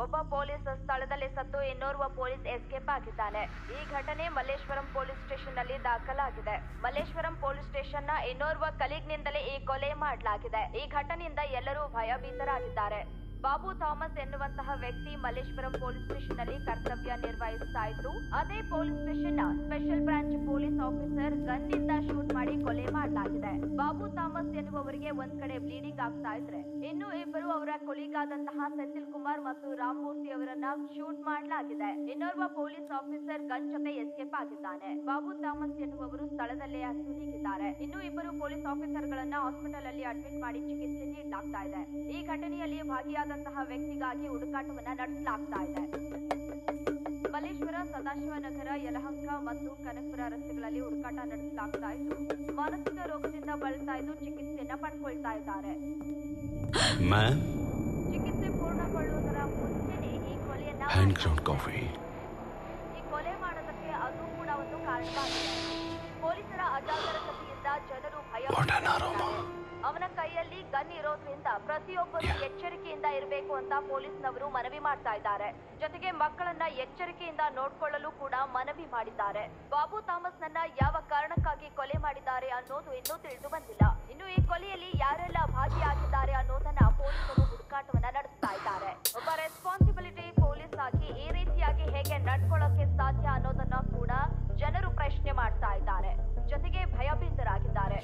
ಒಬ್ಬ ಪೊಲೀಸ್ ಸ್ಥಳದಲ್ಲಿ ಸತ್ತು ಇನ್ನೋರ್ವ ಪೊಲೀಸ್ ಎಸ್ಕೇಪ್ ಆಗಿದ್ದಾನೆ ಈ ಘಟನೆ ಮಲ್ಲೇಶ್ವರಂ ಪೊಲೀಸ್ ಸ್ಟೇಷನ್ ನಲ್ಲಿ ದಾಖಲಾಗಿದೆ ಮಲ್ಲೇಶ್ವರಂ ಪೊಲೀಸ್ ಸ್ಟೇಷನ್ ನ ಇನ್ನೋರ್ವ ಕಲೀಗ್ನಿಂದಲೇ ಈ ಕೊಲೆ ಮಾಡಲಾಗಿದೆ ಈ ಘಟನೆಯಿಂದ ಎಲ್ಲರೂ ಭಯಭೀತರಾಗಿದ್ದಾರೆ ಬಾಬು ಥಾಮಸ್ ಎನ್ನುವಂತಹ ವ್ಯಕ್ತಿ ಮಲ್ಲೇಶ್ವರಂ ಪೊಲೀಸ್ ಸ್ಟೇಷನ್ ನಲ್ಲಿ ಕರ್ತವ್ಯ ನಿರ್ವಹಿಸ್ತಾ ಇದ್ದು ಅದೇ ಪೊಲೀಸ್ ಸ್ಟೇಷನ್ ನ special branch police officer gun ನಿಂದ ಶೂಟ್ ಮಾಡಿ ಕೊಲೆ ಮಾಡಲಾಗಿದೆ ಬಾಬು ಥಾಮಸ್ ಎನ್ನುವವರಿಗೆ ಒಂದ್ ಕಡೆ ಬ್ಲೀಡಿಂಗ್ ಆಗ್ತಾ ಇದ್ರೆ ಇನ್ನು ಇಬ್ಬರು ಅವರ ಕೊಲಿಗಾದಂತಹ ಸೆಂಥಿಲ್ ಕುಮಾರ್ ಮತ್ತು ರಾಮಮೂರ್ತಿ ಅವರನ್ನ ಶೂಟ್ ಮಾಡಲಾಗಿದೆ ಇನ್ನೋರ್ವ ಪೊಲೀಸ್ ಆಫೀಸರ್ ಗನ್ ಜೊತೆ ಎಸ್ಕೇಪ್ ಆಗಿದ್ದಾನೆ ಬಾಬು ಥಾಮಸ್ ಎನ್ನುವವರು ಸ್ಥಳದಲ್ಲೇ ಅಸುನೀಗಿದ್ದಾರೆ ಇನ್ನು ಇಬ್ಬರು ಪೊಲೀಸ್ ಆಫೀಸರ್ ಗಳನ್ನ ಹಾಸ್ಪಿಟಲ್ ಅಲ್ಲಿ ಅಡ್ಮಿಟ್ ಮಾಡಿ ಚಿಕಿತ್ಸೆ ನೀಡಲಾಗ್ತಾ ಇದೆ ಈ ಘಟನೆಯಲ್ಲಿ ಭಾಗಿಯಾದಂತಹ ವ್ಯಕ್ತಿಗಾಗಿ ಹುಡುಕಾಟವನ್ನ ನಡೆಸಲಾಗ್ತಾ ಇದೆ ಮಲ್ಲೇಶ್ವರ ಸದಾಶಿವನಗರ ಯಲಹಂಕ ಮತ್ತು ಕನಕಪುರ ರಸ್ತೆಗಳಲ್ಲಿ ಹುಡುಕಾಟ ನಡೆಸಲಾಗ್ತಾ ಇದ್ದು ಮಾನಸಿಕ ರೋಗದಿಂದ ಬಳಲ್ತಾ ಇದ್ದು ಚಿಕಿತ್ಸೆಯನ್ನ ಪಡ್ಕೊಳ್ತಾ ಇದ್ದಾರೆ ಮ್ಯಾಮ್ ಚಿಕಿತ್ಸೆ ಪೂರ್ಣಗೊಳ್ಳುವುದರ ಮುಂಚೆನೆ ಈ ಕೊಲೆಯನ್ನ ಹ್ಯಾಂಡ್ ಗ್ರೌಂಡ್ ಕಾಫಿ ಈ ಕೊಲೆ ಮಾಡೋದಕ್ಕೆ ಅದು ಕೂಡ ಒಂದು ಕಾರಣವಾಗಿದೆ ಪೊಲೀಸರ ಅಜಾಗರೂಕತೆಯಿಂದ ಜನರು ಭಯ What an aroma. ಅವನ ಕೈಯಲ್ಲಿ ಗನ್ ಇರೋದ್ರಿಂದ ಪ್ರತಿಯೊಬ್ಬರು ಎಚ್ಚರಿಕೆಯಿಂದ ಇರಬೇಕು ಅಂತ ಪೊಲೀಸ್ನವರು ಮನವಿ ಮಾಡ್ತಾ ಇದ್ದಾರೆ ಜೊತೆಗೆ ಮಕ್ಕಳನ್ನ ಎಚ್ಚರಿಕೆಯಿಂದ ನೋಡ್ಕೊಳ್ಳಲು ಕೂಡ ಮನವಿ ಮಾಡಿದ್ದಾರೆ ಬಾಬು ಥಾಮಸ್ ನನ್ನ ಯಾವ ಕಾರಣಕ್ಕಾಗಿ ಕೊಲೆ ಮಾಡಿದ್ದಾರೆ ಅನ್ನೋದು ಇನ್ನೂ ತಿಳಿದು ಬಂದಿಲ್ಲ ಇನ್ನು ಈ ಕೊಲೆಯಲ್ಲಿ ಯಾರೆಲ್ಲ ಭಾಗಿಯಾಗಿದ್ದಾರೆ ಅನ್ನೋದನ್ನ ಪೊಲೀಸರು ಹುಡುಕಾಟವನ್ನ ನಡೆಸ್ತಾ ಇದ್ದಾರೆ ಒಬ್ಬ ರೆಸ್ಪಾನ್ಸಿಬಿಲಿಟಿ ಪೊಲೀಸ್ ಆಗಿ ಈ ರೀತಿಯಾಗಿ ಹೇಗೆ ನಡ್ಕೊಳ್ಳೋಕೆ ಸಾಧ್ಯ ಅನ್ನೋದನ್ನ ಕೂಡ ಜನರು ಪ್ರಶ್ನೆ ಮಾಡ್ತಾ ಇದ್ದಾರೆ ಜೊತೆಗೆ ಭಯಭೀತರಾಗಿದ್ದಾರೆ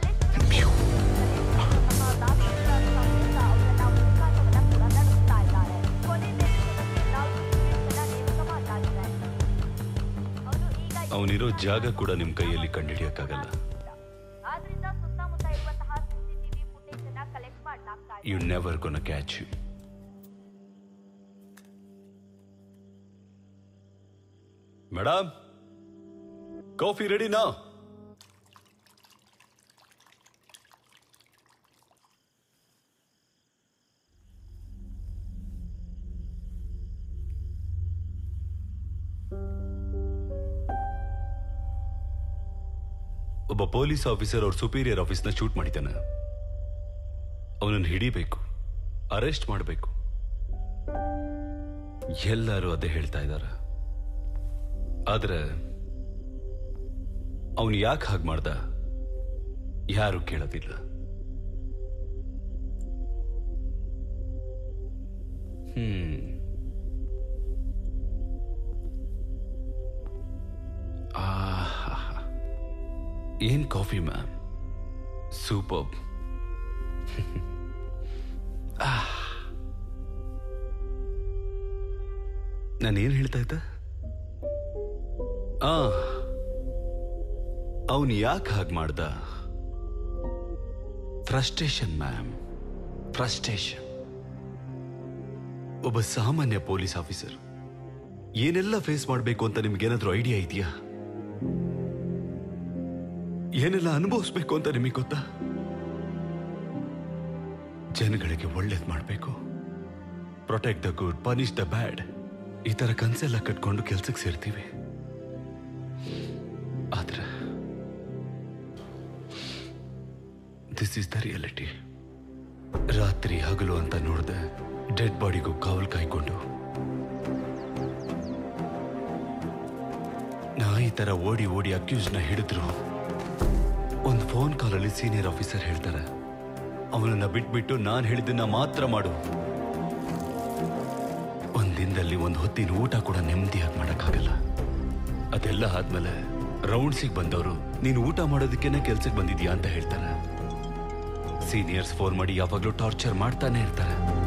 ಅವನಿರೋ ಜಾಗ ಕೂಡ ನಿಮ್ ಕೈಯಲ್ಲಿ ಕಂಡುಹಿಡಿಯಕ್ಕಾಗಲ್ಲ ಆದ್ರಿಂದ ಸುತ್ತಮುತ್ತ ಇರುವಂತಹ ಸಿಸಿಟಿವಿ ಫುಟೇಜ್ ಅನ್ನ ಕಲೆಕ್ಟ್ ಮಾಡ್ಲಾಗ್ತಾ ಇದೆ you never gonna catch you madam coffee ರೆಡಿನಾ ಒಬ್ಬ ಪೊಲೀಸ್ ಆಫೀಸರ್ ಅವ್ರ ಸುಪೀರಿಯರ್ ಆಫೀಸ್ನ ಶೂಟ್ ಮಾಡಿದ್ದಾನೆ ಅವನನ್ನು ಹಿಡಿಬೇಕು ಅರೆಸ್ಟ್ ಮಾಡಬೇಕು ಎಲ್ಲರೂ ಅದೇ ಹೇಳ್ತಾ ಇದ್ದಾರೆ ಆದ್ರೆ ಅವನು ಯಾಕೆ ಹಾಗೆ ಮಾಡ್ದ ಯಾರು ಕೇಳೋದಿಲ್ಲ ಹ್ಮ್ ಆಹಾ. ಏನ್ ಕಾಫಿ ಮ್ಯಾಮ್ ಸೂಪರ್ ನಾನೇನ್ ಹೇಳ್ತಾ ಇದ್ದ ಆ ಅವನು ಯಾಕೆ ಹಾಗೆ ಮಾಡ್ದ ಫ್ರಸ್ಟ್ರೇಷನ್ ಮ್ಯಾಮ್ ಫ್ರಸ್ಟ್ರೇಷನ್ ಒಬ್ಬ ಸಾಮಾನ್ಯ ಪೊಲೀಸ್ ಆಫೀಸರ್ ಏನೆಲ್ಲ ಫೇಸ್ ಮಾಡಬೇಕು ಅಂತ ನಿಮ್ಗೇನಾದ್ರೂ ಐಡಿಯಾ ಇದೆಯಾ ಏನೆಲ್ಲ ಅನುಭವಿಸ್ಬೇಕು ಅಂತ ನಿಮಗೆ ಗೊತ್ತಾ ಜನಗಳಿಗೆ ಒಳ್ಳೇದ್ ಮಾಡಬೇಕು protect the good punish the bad ಈ ತರ ಕನ್ಸೆಲ್ಲ ಕಟ್ಕೊಂಡು ಕೆಲ್ಸಕ್ಕೆ ಸೇರ್ತೀವಿ ಆದ್ರೆ ದಿಸ್ ಇಸ್ ದ ರಿಯಾಲಿಟಿ ರಾತ್ರಿ ಹಗಲು ಅಂತ ನೋಡ್ದೆ ಡೆಡ್ ಬಾಡಿಗೂ ಕಾವಲ್ ಕಾಯ್ಕೊಂಡು ನಾ ಈ ತರ ಓಡಿ ಓಡಿ ಅಕ್ಯೂಸ್ನ ಹಿಡಿದ್ರು ಒಂದು ಫೋನ್ ಕಾಲಲ್ಲಿ ಸೀನಿಯರ್ ಆಫೀಸರ್ ಹೇಳ್ತಾರೆ ಅವನನ್ನ ಬಿಟ್ಬಿಟ್ಟು ನಾನು ಹೇಳಿದ್ದನ್ನ ಮಾತ್ರ ಮಾಡು ಒಂದ್ ದಿನದಲ್ಲಿ ಒಂದು ಹೊತ್ತಿನ ಊಟ ಕೂಡ ನೆಮ್ಮದಿಯಾಗಿ ಮಾಡಕ್ಕಾಗಲ್ಲ ಅದೆಲ್ಲ ಆದ್ಮೇಲೆ ರೌಂಡ್ಸಿಗೆ ಬಂದವರು ನೀನು ಊಟ ಮಾಡೋದಕ್ಕೇನೆ ಕೆಲ್ಸಕ್ಕೆ ಬಂದಿದ್ಯಾ ಅಂತ ಹೇಳ್ತಾರೆ ಸೀನಿಯರ್ಸ್ ಫೋನ್ ಮಾಡಿ ಯಾವಾಗ್ಲೂ ಟಾರ್ಚರ್ ಮಾಡ್ತಾನೆ ಇರ್ತಾರೆ